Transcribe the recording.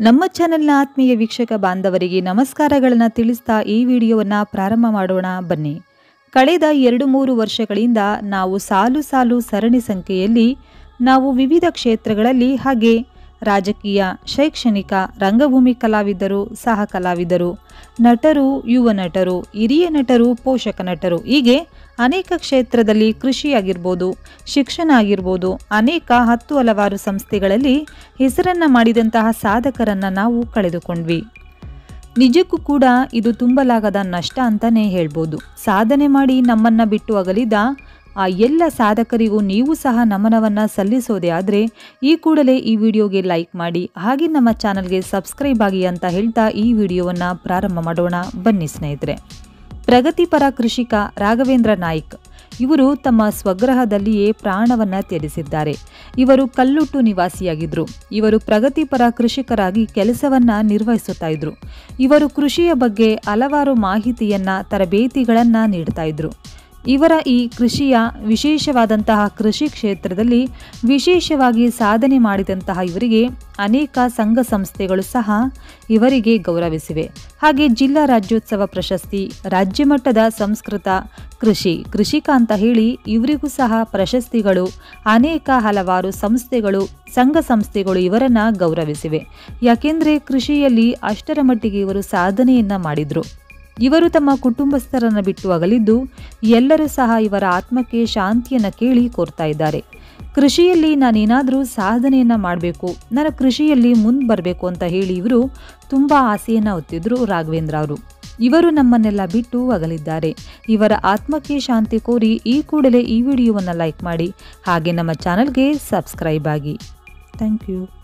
ನಮ್ಮ ಚಾನೆಲ್ನ ಆತ್ಮೀಯ ವೀಕ್ಷಕ ಬಾಂಧವರಿಗೆ ನಮಸ್ಕಾರಗಳನ್ನು ತಿಳಿಸ್ತಾ ಈ ವಿಡಿಯೋವನ್ನು ಪ್ರಾರಂಭ ಮಾಡೋಣ ಬನ್ನಿ ಕಳೆದ ಎರಡು ಮೂರು ವರ್ಷಗಳಿಂದ ನಾವು ಸಾಲು ಸಾಲು ಸರಣಿ ಸಂಖ್ಯೆಯಲ್ಲಿ ನಾವು ವಿವಿಧ ಕ್ಷೇತ್ರಗಳಲ್ಲಿ ಹಾಗೆ ರಾಜಕೀಯ ಶೈಕ್ಷಣಿಕ ರಂಗಭೂಮಿ ಕಲಾವಿದರು ಸಹ ಕಲಾವಿದರು ನಟರು ಯುವ ನಟರು ಹಿರಿಯ ನಟರು ಪೋಷಕ ನಟರು ಹೀಗೆ ಅನೇಕ ಕ್ಷೇತ್ರದಲ್ಲಿ ಕೃಷಿ ಆಗಿರ್ಬೋದು ಶಿಕ್ಷಣ ಆಗಿರ್ಬೋದು ಅನೇಕ ಹತ್ತು ಹಲವಾರು ಸಂಸ್ಥೆಗಳಲ್ಲಿ ಹೆಸರನ್ನ ಮಾಡಿದಂತಹ ಸಾಧಕರನ್ನ ನಾವು ಕಳೆದುಕೊಂಡ್ವಿ ನಿಜಕ್ಕೂ ಕೂಡ ಇದು ತುಂಬಲಾಗದ ನಷ್ಟ ಅಂತಾನೆ ಹೇಳ್ಬೋದು ಸಾಧನೆ ಮಾಡಿ ನಮ್ಮನ್ನ ಬಿಟ್ಟು ಅಗಲಿದ ಆ ಎಲ್ಲ ಸಾಧಕರಿಗೂ ನೀವು ಸಹ ನಮನವನ್ನು ಸಲ್ಲಿಸೋದೇ ಆದರೆ ಈ ಕೂಡಲೇ ಈ ವಿಡಿಯೋಗೆ ಲೈಕ್ ಮಾಡಿ ಹಾಗೆ ನಮ್ಮ ಚಾನಲ್ಗೆ ಸಬ್ಸ್ಕ್ರೈಬ್ ಆಗಿ ಅಂತ ಹೇಳ್ತಾ ಈ ವಿಡಿಯೋವನ್ನು ಪ್ರಾರಂಭ ಮಾಡೋಣ ಬನ್ನಿ ಸ್ನೇಹಿತರೆ ಪ್ರಗತಿಪರ ಕೃಷಿಕ ರಾಘವೇಂದ್ರ ನಾಯ್ಕ್ ಇವರು ತಮ್ಮ ಸ್ವಗ್ರಹದಲ್ಲಿಯೇ ಪ್ರಾಣವನ್ನ ತ್ಯಜಿಸಿದ್ದಾರೆ ಇವರು ಕಲ್ಲುಟ್ಟು ನಿವಾಸಿಯಾಗಿದ್ರು ಇವರು ಪ್ರಗತಿಪರ ಕೃಷಿಕರಾಗಿ ಕೆಲಸವನ್ನ ನಿರ್ವಹಿಸುತ್ತಾ ಇದ್ರು ಇವರು ಕೃಷಿಯ ಬಗ್ಗೆ ಹಲವಾರು ಮಾಹಿತಿಯನ್ನ ತರಬೇತಿಗಳನ್ನ ನೀಡ್ತಾ ಇದ್ರು ಇವರ ಈ ಕೃಷಿಯ ವಿಶೇಷವಾದಂತಹ ಕೃಷಿ ಕ್ಷೇತ್ರದಲ್ಲಿ ವಿಶೇಷವಾಗಿ ಸಾಧನೆ ಮಾಡಿದಂತಹ ಇವರಿಗೆ ಅನೇಕ ಸಂಘ ಸಂಸ್ಥೆಗಳು ಸಹ ಇವರಿಗೆ ಗೌರವಿಸಿವೆ ಹಾಗೆ ಜಿಲ್ಲಾ ರಾಜ್ಯೋತ್ಸವ ಪ್ರಶಸ್ತಿ ರಾಜ್ಯ ಮಟ್ಟದ ಸಂಸ್ಕೃತ ಕೃಷಿ ಕೃಷಿಕ ಅಂತ ಹೇಳಿ ಇವರಿಗೂ ಸಹ ಪ್ರಶಸ್ತಿಗಳು ಅನೇಕ ಹಲವಾರು ಸಂಸ್ಥೆಗಳು ಸಂಘ ಸಂಸ್ಥೆಗಳು ಇವರನ್ನ ಗೌರವಿಸಿವೆ ಯಾಕೆಂದ್ರೆ ಕೃಷಿಯಲ್ಲಿ ಅಷ್ಟರ ಮಟ್ಟಿಗೆ ಇವರು ಸಾಧನೆಯನ್ನ ಮಾಡಿದ್ರು ಇವರು ತಮ್ಮ ಕುಟುಂಬಸ್ಥರನ್ನ ಬಿಟ್ಟು ಅಗಲಿದ್ದು ಎಲ್ಲರೂ ಸಹ ಇವರ ಆತ್ಮಕ್ಕೆ ಶಾಂತಿಯನ್ನ ಕೇಳಿ ಕೋರ್ತಾ ಇದ್ದಾರೆ ಕೃಷಿಯಲ್ಲಿ ನಾನೇನಾದರೂ ಸಾಧನೆಯನ್ನ ಮಾಡಬೇಕು ನನ್ನ ಕೃಷಿಯಲ್ಲಿ ಮುಂದೆ ಬರಬೇಕು ಅಂತ ಹೇಳಿ ಇವರು ತುಂಬ ಆಸೆಯನ್ನ ಹೊತ್ತಿದ್ರು ರಾಘವೇಂದ್ರ ಅವರು ಇವರು ನಮ್ಮನ್ನೆಲ್ಲ ಬಿಟ್ಟು ಅಗಲಿದ್ದಾರೆ ಇವರ ಆತ್ಮಕ್ಕೆ ಶಾಂತಿ ಕೋರಿ ಈ ಕೂಡಲೇ ಈ ವಿಡಿಯೋವನ್ನು ಲೈಕ್ ಮಾಡಿ ಹಾಗೆ ನಮ್ಮ ಚಾನಲ್ಗೆ ಸಬ್ಸ್ಕ್ರೈಬ್ ಆಗಿ ಥ್ಯಾಂಕ್ ಯು